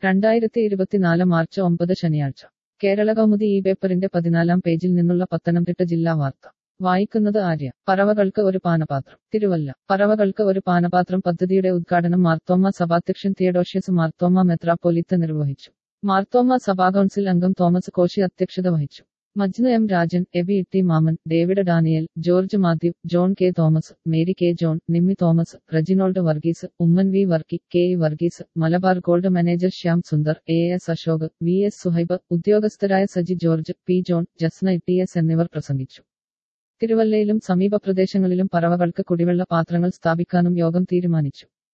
രണ്ടായിരത്തി ഇരുപത്തിനാല് മാർച്ച് ഒമ്പത് ശനിയാഴ്ച കേരള കൗമുദി ഈ പേപ്പറിന്റെ പതിനാലാം പേജിൽ നിന്നുള്ള പത്തനംതിട്ട ജില്ലാ വാർത്ത വായിക്കുന്നത് ആര്യ പറവകൾക്ക് ഒരു പാനപാത്രം തിരുവല്ല പറവകൾക്ക് ഒരു പാനപാത്രം പദ്ധതിയുടെ ഉദ്ഘാടനം മാർത്തോമ സഭാധ്യക്ഷൻ തിയഡോഷ്യസ് മാർത്തോമ മെത്രാപ്പൊലിത്ത നിർവഹിച്ചു മാർത്തോമ സഭാ കൗൺസിൽ അംഗം തോമസ് കോശി അധ്യക്ഷത വഹിച്ചു Majnu M Rajan Aby T Mammen David Daniel George Mathew John K Thomas Mary K John Nimmy Thomas Reginold Varghese Oommen V Varkey K E Varghese Malabar Gold manager Shyam Sundar A S Ashok V S Suhaib ഉദ്യോഗസ്ഥരായ Saji George P John Jasna T S എന്നിവർ പ്രസംഗിച്ചു തിരുവല്ലയിലും സമീപ പ്രദേശങ്ങളിലും പറവകൾക്ക് കുടിവെള്ള പാത്രങ്ങൾ സ്ഥാപിക്കാനും യോഗം തീരുമാനിച്ചു